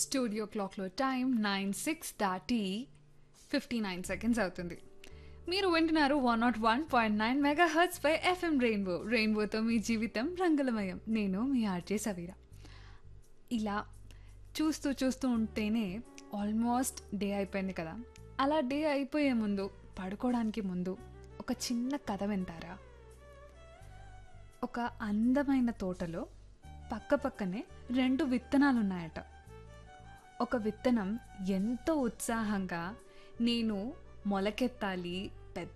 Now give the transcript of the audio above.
studio క్లాక్లో time nine six దాటి fifty nine seconds అవుతుంది మీరు వింటున్నారు one not one point nine mega hertz పై ఎఫ్ఎం రెయిన్బో రెయిన్బోతో మీ జీవితం రంగులమయం నేను మీ ఆర్జే సవీరా ఇలా చూస్తూ చూస్తూ ఉంటేనే ఆల్మోస్ట్ డే అయిపోయింది కదా అలా డే అయిపోయే ముందు పడుకోవడానికి ముందు ఒక చిన్న కథ వింటారా ఒక అందమైన తోటలో పక్క పక్కనే రెండు విత్తనాలు ఉన్నాయట ఒక విత్తనం ఎంతో ఉత్సాహంగా నేను మొలకెత్తాలి